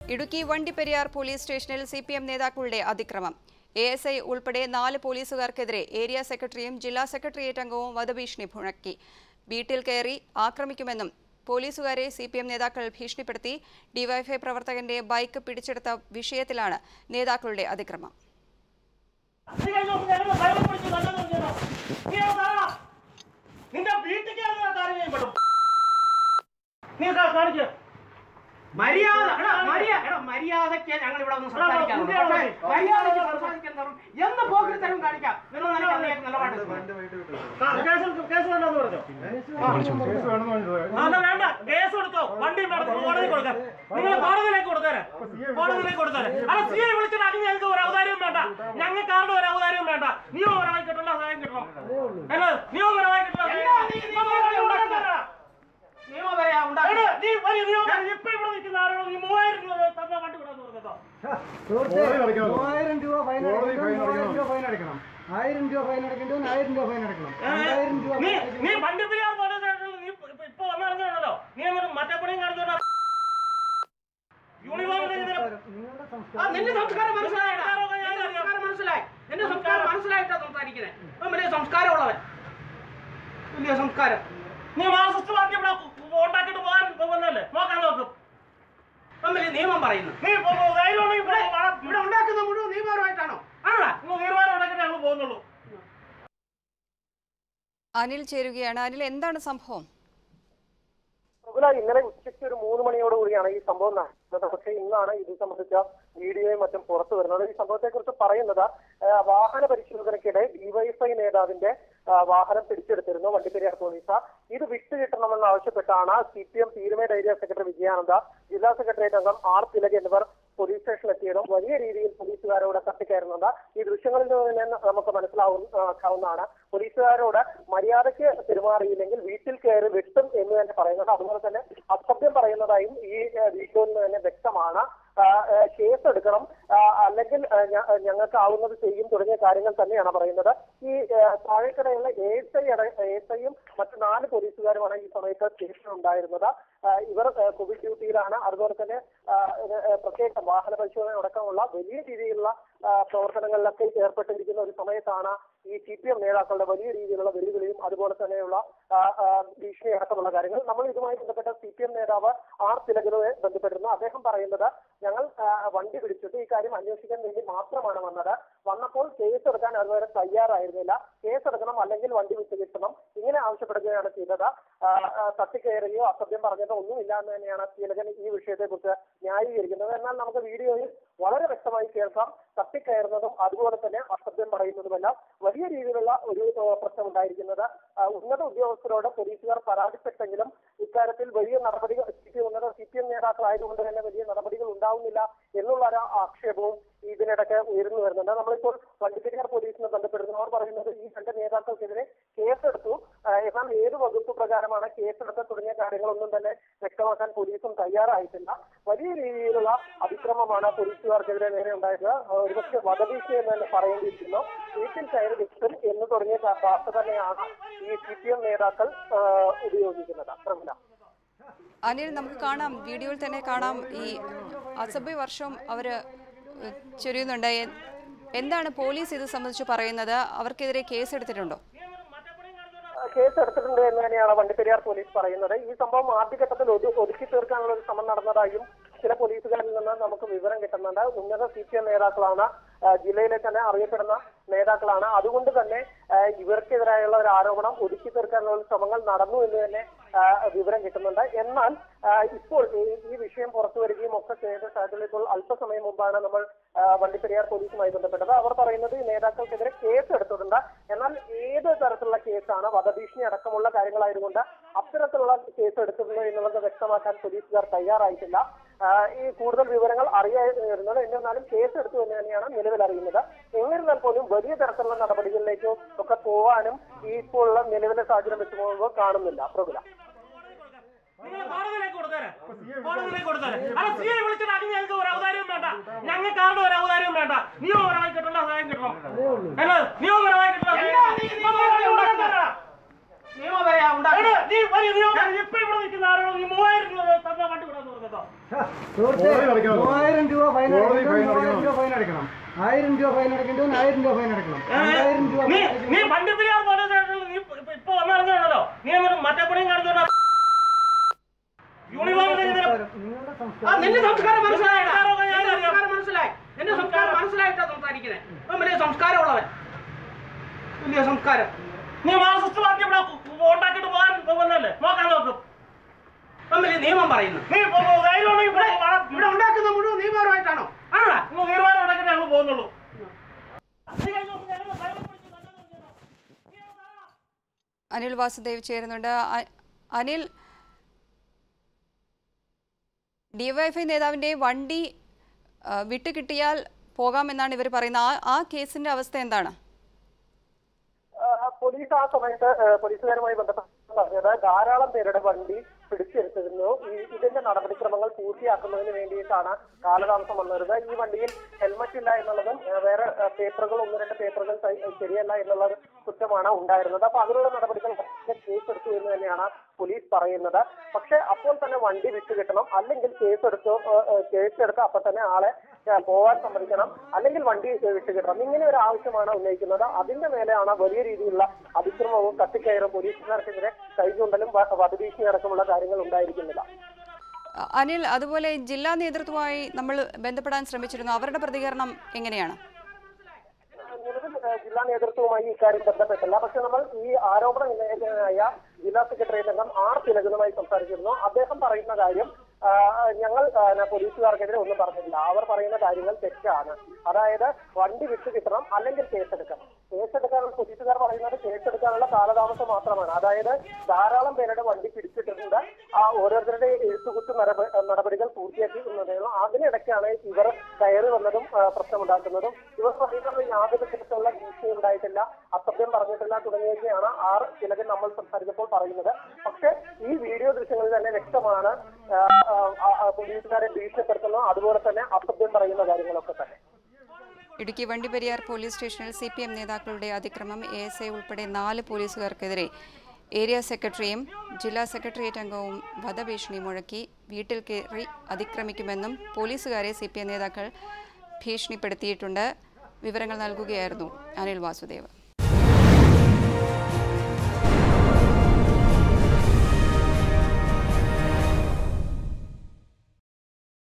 Idukki Vandiperiyar police സ്റ്റേഷനിൽ C P M നേതാക്കളുടെ അതിക്രമം എ എസ് ഐ ഉൾപ്പെടെ നാല് പോലീസുകാർക്കെതിരെ ഏരിയ സെക്രട്ടറിയും ജില്ലാ സെക്രട്ടേറിയറ്റ് അംഗവും വധഭീഷണി മുഴക്കി വീട്ടിൽ കയറി ആക്രമിക്കുമെന്നും പോലീസുകാരെ സി പി എം നേതാക്കൾ ഭീഷണിപ്പെടുത്തി ഡിവൈഎഫ്ഐ പ്രവർത്തകന്റെ ബൈക്ക് പിടിച്ചെടുത്ത വിഷയത്തിലാണ് നേതാക്കളുടെ അതിക്രമം നീ കഴിഞ്ഞ ദിവസം ഞങ്ങള് ഭയം പിടിച്ച് നല്ലത് പറഞ്ഞതാ. നീ അത് പറ. നിന്റെ വീട്ടിൽ കയറുന്ന കാര്യം ഞാൻ പെടും. നീ കാ- കാണിക്ക്. മര്യാദ എടാ, മര്യാദ എടാ, മര്യാദയ്ക്ക് ഞങ്ങൾ ഇവിടെ ഒന്ന് സംസാരിക്കാറുണ്ട് എടാ, പക്ഷേ കുട്ടികളെ മര്യാദയ്ക്ക് സംസാരിക്കാൻ തരണം. എന്ന് പോകരുത്തരം കാണിക്കാം നിങ്ങൾ നിനക്ക് അതിലേക്ക് നിലപാട് ആ, കേസ് കേസ് വേണ്ടെന്ന് പറഞ്ഞോ ആ, എന്നാ വേണ്ട കേസ് കൊടുത്തോ വണ്ടി വേണം കോടതി കൊടുക്കാൻ നിങ്ങൾ കോടതിയിലേക്ക് കൊടുത്തേരെ കോടതിയിലേക്ക് കൊടുത്തേരെ അല്ല സി ഐ വിളിച്ചിട്ട് അത് ഞങ്ങൾക്ക് ഒരു അവതാരവും വേണ്ട ഞങ്ങൾക്ക് ആരുടെ ഒരു അവതാരവും വേണ്ട നിയമപരമായി കിട്ടേണ്ട സഹായം കിട്ടണം അല്ല നിയമപരമായി കിട്ടണം എല്ലാ നിയമപരമായി ഉണ്ടാക്കണം. നിയമപരമായി ഉണ്ടാക്കണം. എടാ, നീ വലിയ നിയമം ഇപ്പൊ ഇവിടെ നിൽക്കുന്ന ആരോട് നീ മൂവായിരം രൂപ തന്ന വണ്ടി വിടാന്ന് പറഞ്ഞോ മൂവായിരം രൂപ ഫൈൻ അടയ്ക്കണം മൂവായിരം രൂപ ഫൈൻ അടയ്ക്കണം ആയിരം രൂപ ഫൈൻ അടയ്ക്കേണ്ടവൻ ആയിരം രൂപ ഫൈൻ അടയ്ക്കണം രണ്ടായിരം രൂപ നീ നീ വണ്ടിപ്പെരിയാർ പോലീസ് സ്റ്റേഷനിൽ നീ ഇപ്പൊ- ഇപ്പൊ- ഇപ്പൊ വന്നിറങ്ങുകയാണല്ലോ നീ എന്നിട്ട് മറ്റേ പണിയും കാണിച്ചോണ്ടാ യൂണിഫോം ഇട്ടിട്ട് നിങ്ങളുടെ ആ, സംസ്കാരം നിന്റെ സംസ്കാരം മനസ്സിലായടാ. സംസ്കാരമൊക്കെ ഞാൻ നിന്റെ അറിയാം. സംസ്കാരം മനസ്സിലായി നിന്റെ സംസ്കാരം മനസ്സിലായിട്ടാ സംസാരിക്കുന്നത് ഇപ്പം വലിയ സംസ്കാരമുള്ളവൻ വലിയ സംസ്കാരം നീ മാർക്സിസ്റ്റ് പാർട്ടി ഇവിടെ ഉണ്ടാക്കിയിട്ട് പോകാൻ വന്നല്ലേ നോക്കാൻ നോക്കും ഇപ്പം വലിയ നിയമം പറയുന്നു നീ ഇപ്പൊ ധൈര്യം ഉണ്ടെങ്കിൽ ഇവിടെ പോ, വാ. ഇവിടെ ഉണ്ടാക്കുന്ന മുഴുവൻ നിയമപരമായിട്ടാണോ ആണോടാ നിങ്ങൾ തീരുമാനം ഉണ്ടാക്കിയിട്ട് ഞങ്ങൾ പോകുന്നുള്ളൂ അനിൽ ചേരുകയാണ് അനിൽ എന്താണ് സംഭവം പ്രഭുല ഇന്നലെ ഉച്ചയ്ക്ക് ഒരു മൂന്ന് മണിയോട് കൂടിയാണ് ഈ സംഭവം നടന്നത് പക്ഷേ ഇന്നാണ് ഇത് സംബന്ധിച്ച വീഡിയോയും മറ്റും പുറത്തു വരുന്നത് ഈ സംഭവത്തെ കുറിച്ച് പറയുന്നത് ആ, വാഹന പരിശോധനയ്ക്കിടെ ഡിവൈഎഫ്ഐ നേതാവിന്റെ ആ, വാഹനം പിടിച്ചെടുത്തിരുന്നു വണ്ടിപ്പെരിയാർ പോലീസ് ഇത് വിട്ടുകിട്ടണമെന്ന് ആവശ്യപ്പെട്ടാണ് C P M Peermade area secretary Vijayananda ജില്ലാ സെക്രട്ടേറിയറ്റ് അംഗം ആർ തിലക് എന്നിവർ പോലീസ് സ്റ്റേഷനിൽ എത്തിയതും വലിയ രീതിയിൽ പോലീസുകാരോട് തട്ടിക്കയറുന്നുണ്ട് ഈ ദൃശ്യങ്ങളിൽ നിന്ന് നമുക്ക് മനസ്സിലാവുന്നതാണ് പോലീസുകാരോട് മര്യാദയ്ക്ക് പെരുമാറിയില്ലെങ്കിൽ വീട്ടിൽ കയറി വെട്ടും എന്ന് തന്നെ പറയുന്നത് അതുപോലെ തന്നെ അസഭ്യം പറയുന്നതായും ഈ ഏഹ്, വീഡിയോയിൽ നിന്ന് തന്നെ വ്യക്തമാണ് ആ, ഏഹ്, കേസ് എടുക്കണം ആ, അല്ലെങ്കിൽ ഏഹ്, ഞ- ഞങ്ങൾക്ക് ആവുന്നത് ചെയ്യും തുടങ്ങിയ കാര്യങ്ങൾ തന്നെയാണ് പറയുന്നത് ഈ ഏഹ്, താഴേക്കടയുള്ള എ എസ് ഐ എസ് ഐയും മറ്റു നാല് പോലീസുകാരുമാണ് ഈ സമയത്ത് സ്റ്റേഷനിലുണ്ടായിരുന്നത് ആ, ഇവർ ഏഹ്, കോവിഡ് ഡ്യൂട്ടിയിലാണ് അതുപോലെ തന്നെ ആ, ഏഹ്, പ്രത്യേക വാഹന പരിശോധന അടക്കമുള്ള വലിയ രീതിയിലുള്ള ആ, പ്രവർത്തനങ്ങളിലൊക്കെ ഏർപ്പെട്ടിരിക്കുന്ന ഒരു സമയത്താണ് ഈ സി പി എം നേതാക്കളുടെ വലിയ രീതിയിലുള്ള വെല്ലുവിളിയും അതുപോലെ തന്നെയുള്ള ആ, ആ, ഭീഷണി അടക്കമുള്ള കാര്യങ്ങൾ നമ്മൾ ഇതുമായി ബന്ധപ്പെട്ട സി പി എം നേതാവ് ആർ തിലകരുവെ ബന്ധപ്പെട്ടിരുന്നു അദ്ദേഹം പറയുന്നത് ഞങ്ങൾ ആ, വണ്ടി പിടിച്ചിട്ട് ഈ കാര്യം അന്വേഷിക്കാൻ വേണ്ടി മാത്രമാണ് വന്നത് വന്നപ്പോൾ കേസ് എടുക്കാൻ അതുവരെ തയ്യാറായിരുന്നില്ല കേസ് എടുക്കണം അല്ലെങ്കിൽ വണ്ടി വിട്ടു കിട്ടണം ഇങ്ങനെ ആവശ്യപ്പെടുകയാണ് ചെയ്തത് ആ, ആ, തട്ടിക്കയറുകയോ അസഭ്യം പറഞ്ഞതോ ഒന്നുമില്ല എന്ന് തന്നെയാണ് തിലകൻ ഈ വിഷയത്തെക്കുറിച്ച് ന്യായീകരിക്കുന്നത് എന്നാൽ നമുക്ക് വീഡിയോയിൽ വളരെ വ്യക്തമായി കേൾക്കാം തട്ടിക്കയറുന്നതും അതുപോലെ തന്നെ അസഭ്യം പറയുന്നതുമെല്ലാം വലിയ രീതിയിലുള്ള ഒരു ആ, പ്രശ്നം ഉണ്ടായിരിക്കുന്നത് ആ, ഉന്നത ഉദ്യോഗസ്ഥരോട് പോലീസുകാർ പരാതിപ്പെട്ടെങ്കിലും ഇക്കാര്യത്തിൽ വലിയ നടപടികൾ സി പി ഉന്നത സി പി എം നേതാക്കളായതുകൊണ്ട് തന്നെ വലിയ നടപടികൾ ഉണ്ടാവുന്നില്ല എന്നുള്ള ഒരു ആക്ഷേപവും ഇതിനിടയ്ക്ക് ഉയർന്നു വരുന്നുണ്ട് നമ്മളിപ്പോൾ വണ്ടിപ്പെരിയാർ പോലീസിനെ ബന്ധപ്പെടുന്നു അവർ പറയുന്നത് ഈ രണ്ട് നേതാക്കൾക്കെതിരെ കേസെടുത്തു ആ, എന്നാൽ ഏത് വകുപ്പ് പ്രകാരമാണ് കേസെടുത്തത് തുടങ്ങിയ കാര്യങ്ങളൊന്നും തന്നെ വ്യക്തമാക്കാൻ പോലീസും തയ്യാറായിട്ടില്ല വലിയ രീതിയിലുള്ള അതിക്രമമാണ് പോലീസുകാർക്കെതിരെ നേരെ ഉണ്ടായത് ആ, ഒരുപക്ഷെ വധഭീഷണി എന്ന് തന്നെ പറയേണ്ടിയിരിക്കുന്നു വീട്ടിൽ കയറി വിക്ടൽ എന്ന് തുടങ്ങിയ ക- ഭാഷ തന്നെയാണ് ഈ സി പി എം നേതാക്കൾ ആ, ഉപയോഗിക്കുന്നത് പ്രമില അനിൽ നമുക്ക് കാണാം വീഡിയോയിൽ തന്നെ കാണാം ഈ അസഭ്യ വർഷം അവര് ചൊരിയുന്നുണ്ട് എ- എന്താണ് പോലീസ് ഇത് സംബന്ധിച്ച് പറയുന്നത് അവർക്കെതിരെ കേസ് എടുത്തിട്ടുണ്ടോ കേസ് എടുത്തിട്ടുണ്ട് എന്ന് തന്നെയാണ് വണ്ടിപ്പെരിയാർ പോലീസ് പറയുന്നത് ഈ സംഭവം ആദ്യഘട്ടത്തിൽ ഒതു- ഒതുക്കി തീർക്കാനുള്ള ഒരു ശ്രമം നടന്നതായും ചില പോലീസുകാരിൽ നിന്ന് നമുക്ക് വിവരം കിട്ടുന്നുണ്ട് ഉന്നത സി പി എം നേതാക്കളാണ് ആ, ജില്ലയിലെ തന്നെ അറിയപ്പെടുന്ന നേതാക്കളാണ് അതുകൊണ്ട് തന്നെ ആ, ഇവർക്കെതിരായുള്ള ഒരു ആരോപണം ഒതുക്കി തീർക്കാനുള്ള ഒരു ശ്രമങ്ങൾ നടന്നു എന്ന് തന്നെ ആ, വിവരം കിട്ടുന്നുണ്ട് എന്നാൽ ആ, ഇപ്പോൾ ഈ- ഈ വിഷയം പുറത്തു വരികയും ഒക്കെ ചെയ്ത സാഹചര്യത്തിൽ ഇപ്പോൾ അല്പസമയം മുമ്പാണ് നമ്മൾ ആ, വണ്ടിപ്പെരിയാർ പോലീസുമായി ബന്ധപ്പെട്ടത് അവർ പറയുന്നത് ഈ നേതാക്കൾക്കെതിരെ കേസ് എടുത്തിട്ടുണ്ട് എന്നാൽ ഏത് തരത്തിലുള്ള കേസാണ് വധഭീഷണി അടക്കമുള്ള കാര്യങ്ങളായതുകൊണ്ട് അത്തരത്തിലുള്ള കേസ് എടുത്തിട്ടുണ്ട് എന്നുള്ളത് വ്യക്തമാക്കാൻ പോലീസുകാർ തയ്യാറായിട്ടില്ല ആ, ഈ കൂടുതൽ വിവരങ്ങൾ അറിയായിരുന്നത് എന്നിരുന്നാലും കേസ് എടുത്തു എന്ന് തന്നെയാണ് നിലവിൽ അറിയുന്നത് എന്നിരുന്നാൽ പോലും വലിയ തരത്തിലുള്ള നടപടികളിലേക്കോ ഒക്കെ പോകാനും ഈ ഇപ്പോൾ ഉള്ള നിലവിലെ സാഹചര്യം വെച്ച് പോകുമ്പോൾ കാണുന്നില്ല പ്രബുല നിങ്ങൾ കോടതിയിലേക്ക് കൊടുത്തേരെ കോടതിയിലേക്ക് കൊടുത്തേരെ അല്ല സി ഐ വിളിച്ചിട്ട് അത് ഞങ്ങൾക്ക് ഒരു അവതാരവും വേണ്ട ഞങ്ങൾക്ക് ആരുടെ ഒരു അവതാരവും വേണ്ട നിയമപരമായി കിട്ടേണ്ട സഹായം കിട്ടണം അല്ല നിയമപരമായി കിട്ടണം എല്ലാ നിയമപരമായി ഉണ്ടാക്കണം. നിയമപരമായി ഉണ്ടാക്കി എടാ, നീ വരി, നീ വരി, ഇപ്പൊ ഇവിടെ നിൽക്കുന്ന ആരോടോ നീ മൂവായിരം രൂപ തന്ന വണ്ടി വിടാന്ന് പറഞ്ഞതോ സുഹൃത്തെ കോടതി അടയ്ക്കണം. മൂവായിരം രൂപ ഫൈൻ കോടതി അടയ്ക്കണം ഫൈൻ മൂവായിരം അടയ്ക്കണം. രൂപ ഫൈൻ അടയ്ക്കണം ആയിരം രൂപ ഫൈൻ അടയ്ക്കേണ്ടവൻ ആയിരം രൂപ ഫൈൻ അടയ്ക്കണം രണ്ടായിരം രൂപ നീ ഫൈൻ നീ വണ്ടിപ്പെരിയാർ പോലെ നീ ഇപ്പൊ- ഇപ്പൊ വന്നിറങ്ങിയാണല്ലോ നീ എന്നിട്ട് മറ്റേ പണിയും കാണിച്ചോണ്ടാ യൂണിഫോം ഇട്ടിട്ട് അടയ്ക്കണം. നിങ്ങളുടെ ആ സംസ്കാരം നിന്റെ സംസ്കാരം മനസ്സിലായടാ സംസ്കാരമൊക്കെ ഞാൻ നിന്റെ അറിയാം. സംസ്കാരം മനസ്സിലായി നിന്റെ സംസ്കാരം മനസ്സിലായിട്ടാ സംസാരിക്കുന്നത് ഇപ്പം വലിയ സംസ്കാരമുള്ളവൻ വലിയ സംസ്കാരം നീ മാർക്സിസ്റ്റ് പാർട്ടി ഇവിടെ ഉണ്ടാക്കിയിട്ട് പോകാൻ പോകുന്നല്ലേ നോക്കാൻ നോക്കും ഇപ്പം വലിയ നിയമം പറയുന്നു നീ പോ- പോ, ധൈര്യം ഉണ്ടെങ്കിൽ പോ, ഇവിടെ വാ. ഇവിടെ ഉണ്ടാക്കുന്ന മുഴുവൻ നിയമപരമായിട്ടാണോ ആണോടാ നിങ്ങൾ തീരുമാനം ഉണ്ടാക്കിയിട്ട് ഞങ്ങൾ പോകുന്നുള്ളൂ നീ കഴിഞ്ഞ ദിവസം ഞങ്ങളെ ഭയം പിടിച്ച് നല്ലത് ചെയ്യണം. നീ അത് കാണാം. അനിൽ വാസുദേവ് ചേരുന്നുണ്ട് അ- അനിൽ ഡിവൈഎഫ്ഐ നേതാവിന്റെ വണ്ടി ആ, വിട്ടുകിട്ടിയാൽ പോകാമെന്നാണ് ഇവർ പറയുന്നത് ആ ആ കേസിന്റെ അവസ്ഥ എന്താണ് ആ, പോലീസ് ആ സമയത്ത് ആ, പോലീസുകാരുമായി ബന്ധപ്പെട്ട് പറഞ്ഞത് ധാരാളം പേരുടെ വണ്ടി പിടിച്ചെടുത്തിരുന്നു ഈ ഇതിന്റെ നടപടിക്രമങ്ങൾ പൂർത്തിയാക്കുന്നതിന് വേണ്ടിയിട്ടാണ് കാലതാമസം വന്നിരുന്നത് ഈ വണ്ടിയിൽ ഹെൽമറ്റ് ഇല്ല എന്നുള്ളതും ആ, വേറെ ആ, പേപ്പറുകൾ ഒന്ന് രണ്ട് പേപ്പറുകൾ സ- ശരിയല്ല എന്നുള്ള കുറ്റമാണ് ഉണ്ടായിരുന്നത് അപ്പൊ അതിനുള്ള നടപടികൾ കേസെടുത്തു എന്ന് തന്നെയാണ് പോലീസ് പറയുന്നത് പക്ഷെ അപ്പോൾ തന്നെ വണ്ടി വിട്ടുകിട്ടണം അല്ലെങ്കിൽ കേസെടുത്തു ആ, ആ, കേസെടുത്ത് അപ്പൊ തന്നെ ആളെ ആ, പോവാൻ സമ്മതിക്കണം അല്ലെങ്കിൽ വണ്ടി വിട്ടുകിട്ടണം ഇങ്ങനെ ഒരു ആവശ്യമാണ് ഉന്നയിക്കുന്നത് അതിന്റെ മേലെയാണ് വലിയ രീതിയിലുള്ള അതിക്രമവും കത്തിക്കയറും പോലീസുകാർക്കെതിരെ കൈചൂണ്ടലും വ- വധഭീഷണി അടക്കമുള്ള കാര്യങ്ങൾ ഉണ്ടായിരിക്കുന്നില്ല അ- അനിൽ അതുപോലെ ജില്ലാ നേതൃത്വവുമായി നമ്മൾ ബന്ധപ്പെടാൻ ശ്രമിച്ചിരുന്നു അവരുടെ പ്രതികരണം എങ്ങനെയാണ് നിലവിൽ ഏഹ്, ജില്ലാ നേതൃത്വവുമായി ഇക്കാര്യം ബന്ധപ്പെട്ടില്ല പക്ഷെ നമ്മൾ ഈ ആരോപണ വിധേയനായ ജില്ലാ സെക്രട്ടേറിയറ്റ് അംഗം ആർ തിലകനുമായി സംസാരിച്ചിരുന്നു അദ്ദേഹം പറയുന്ന കാര്യം ആ, ഞങ്ങൾ ആ, ന- പോലീസുകാർക്കെതിരെ ഒന്നും പറഞ്ഞിട്ടില്ല അവർ പറയുന്ന കാര്യങ്ങൾ തെറ്റാണ് അതായത് വണ്ടി വിട്ടു കിട്ടണം അല്ലെങ്കിൽ കേസെടുക്കണം കേസെടുക്കാനുള്ള പോലീസുകാർ പറയുന്നത് കേസെടുക്കാനുള്ള കാലതാമസം മാത്രമാണ് അതായത് ധാരാളം പേരുടെ വണ്ടി പിടിച്ചിട്ടുണ്ട് ആ ഓരോരുത്തരുടെ എഴുത്തുകുത്ത് നടപ- നടപടികൾ പൂർത്തിയാക്കി എന്നതേയുള്ളൂ അതിനിടയ്ക്കാണ് ഇവർ കയറി വന്നതും ആ, പ്രശ്നമുണ്ടാക്കുന്നതും ഇവർ പറയുന്നത് യാതൊരു തരത്തിലുള്ള ഭീഷണി ഉണ്ടായിട്ടില്ല അസഭ്യം പറഞ്ഞിട്ടില്ല തുടങ്ങിയൊക്കെയാണ് ആർ തിലകൻ നമ്മൾ സംസാരിച്ചപ്പോൾ പറയുന്നത് പക്ഷെ ഈ വീഡിയോ ദൃശ്യങ്ങളിൽ തന്നെ വ്യക്തമാണ് ആ, ആ, ആ, ആ, പോലീസുകാരെ ഭീഷണിപ്പെടുത്തുന്നു അതുപോലെ തന്നെ അസഭ്യം പറയുന്ന കാര്യങ്ങളൊക്കെ തന്നെ ഇടുക്കി വണ്ടിപ്പെരിയാർ പോലീസ് സ്റ്റേഷനിൽ സി പി എം നേതാക്കളുടെ അതിക്രമം എ എസ് ഐ ഉൾപ്പെടെ നാല് പോലീസുകാർക്കെതിരെ ഏരിയ സെക്രട്ടറിയും ജില്ലാ സെക്രട്ടേറിയറ്റ് അംഗവും വധഭീഷണി മുഴക്കി വീട്ടിൽ കയറി അതിക്രമിക്കുമെന്നും പോലീസുകാരെ സി പി എം നേതാക്കൾ ഭീഷണിപ്പെടുത്തിയിട്ടുണ്ട് വിവരങ്ങൾ നൽകുകയായിരുന്നു അനിൽ വാസുദേവ്